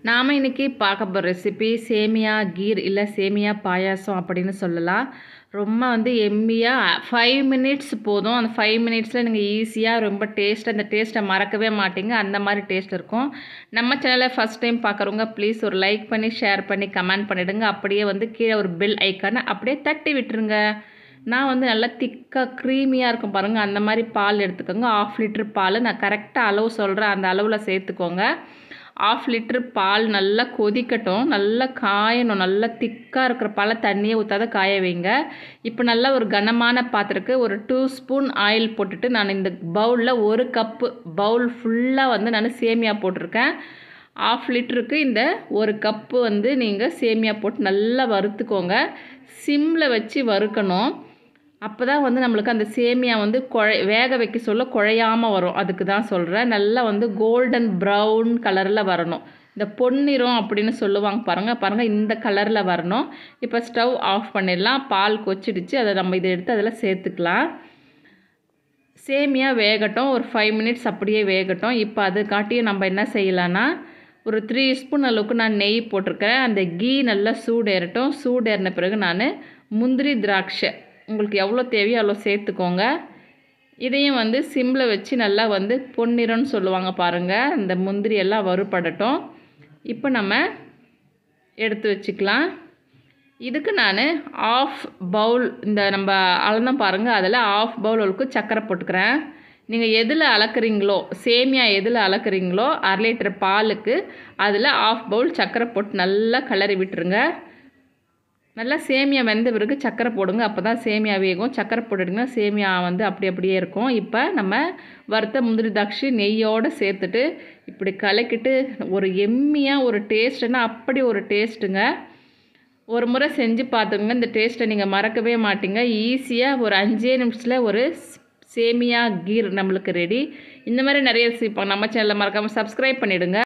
நாம் இன்றைக்கி பார்க்க போகிற ரெசிபி சேமியா கீர் இல்லை சேமியா பாயாசம் அப்படின்னு சொல்லலாம் ரொம்ப வந்து எம்மியாக ஃபைவ் மினிட்ஸ் போதும் அந்த ஃபைவ் மினிட்ஸில் நீங்கள் ஈஸியாக ரொம்ப டேஸ்ட் அந்த டேஸ்ட்டை மறக்கவே மாட்டீங்க அந்த மாதிரி டேஸ்ட் இருக்கும் நம்ம சேனலை ஃபஸ்ட் டைம் பார்க்குறவங்க ப்ளீஸ் ஒரு லைக் பண்ணி ஷேர் பண்ணி கமெண்ட் பண்ணிவிடுங்க அப்படியே வந்து கீழே ஒரு பெல் ஐக்கானை அப்படியே தட்டி விட்டுருங்க நான் வந்து நல்லா திக்காக க்ரீமியாக இருக்கும் பாருங்கள் அந்த மாதிரி பால் எடுத்துக்கோங்க ஆஃப் லிட்டர் பால் நான் கரெக்டாக அளவு சொல்கிறேன் அந்த அளவில் சேர்த்துக்கோங்க ஆஃப் லிட்டர் பால் நல்லா கொதிக்கட்டும் நல்லா காயணும் நல்லா திக்காக இருக்கிற பாலை தண்ணியை ஊற்றாத காய வைங்க இப்போ நல்லா ஒரு கனமான பாத்திரக்கு ஒரு டூ ஸ்பூன் ஆயில் போட்டுட்டு நான் இந்த பவுலில் ஒரு கப்பு பவுல் ஃபுல்லாக வந்து நான் சேமியா போட்டிருக்கேன் ஆஃப் லிட்டருக்கு இந்த ஒரு கப்பு வந்து நீங்கள் சேமியா போட்டு நல்லா வறுத்துக்கோங்க சிம்மில் வச்சு வறுக்கணும் அப்போ தான் வந்து நம்மளுக்கு அந்த சேமியா வந்து குழை வேக வைக்க சொல்ல குழையாமல் வரும் அதுக்கு தான் சொல்கிறேன் நல்லா வந்து கோல்டன் ப்ரௌன் கலரில் வரணும் இந்த பொன்னிறம் அப்படின்னு சொல்லுவாங்க பாருங்கள் பாருங்கள் இந்த கலரில் வரணும் இப்போ ஸ்டவ் ஆஃப் பண்ணிடலாம் பால் கொச்சிடுச்சு அதை நம்ம இதை எடுத்து அதில் சேர்த்துக்கலாம் சேமியா வேகட்டும் ஒரு ஃபைவ் மினிட்ஸ் அப்படியே வேகட்டும் இப்போ அது காட்டியும் நம்ம என்ன செய்யலான்னா ஒரு த்ரீ ஸ்பூன் அளவுக்கு நான் நெய் போட்டிருக்கிறேன் அந்த கீ நல்லா சூடேறட்டும் சூடேறின பிறகு நான் முந்திரி திராட்சை உங்களுக்கு எவ்வளோ தேவையோ அவ்வளோ சேர்த்துக்கோங்க இதையும் வந்து சிம்மில் வச்சு நல்லா வந்து பொன்னிறம்னு சொல்லுவாங்க பாருங்கள் இந்த முந்திரி எல்லாம் வறுபடட்டும் இப்போ நம்ம எடுத்து வச்சுக்கலாம் இதுக்கு நான் ஆஃப் பவுல் இந்த நம்ம அளந்தோம் பாருங்கள் அதில் ஆஃப் பவுல் அளவுக்கு சர்க்கரை போட்டுக்கிறேன் நீங்கள் எதில் அளக்குறீங்களோ சேமியா எதில் அளக்குறீங்களோ அரை லிட்டர் பாலுக்கு அதில் ஆஃப் பவுல் சர்க்கரை போட்டு நல்லா கிளறி விட்டுருங்க நல்லா சேமியா வெந்த பிறகு சக்கரை போடுங்க அப்போ தான் சேமியா வேகும் சக்கரை போட்டுட்டிங்கன்னா சேமியா வந்து அப்படி அப்படியே இருக்கும் இப்போ நம்ம வறுத்த முந்திரி தாட்சி நெய்யோடு சேர்த்துட்டு இப்படி கலக்கிட்டு ஒரு எம்மியாக ஒரு டேஸ்ட்டுன்னா அப்படி ஒரு டேஸ்ட்டுங்க ஒரு முறை செஞ்சு பார்த்துங்க இந்த டேஸ்ட்டை நீங்கள் மறக்கவே மாட்டீங்க ஈஸியாக ஒரு அஞ்சே நிமிஷத்தில் ஒரு சேமியா கீர் நம்மளுக்கு ரெடி இந்த மாதிரி நிறைய நம்ம சேனலில் மறக்காமல் சப்ஸ்கிரைப் பண்ணிவிடுங்க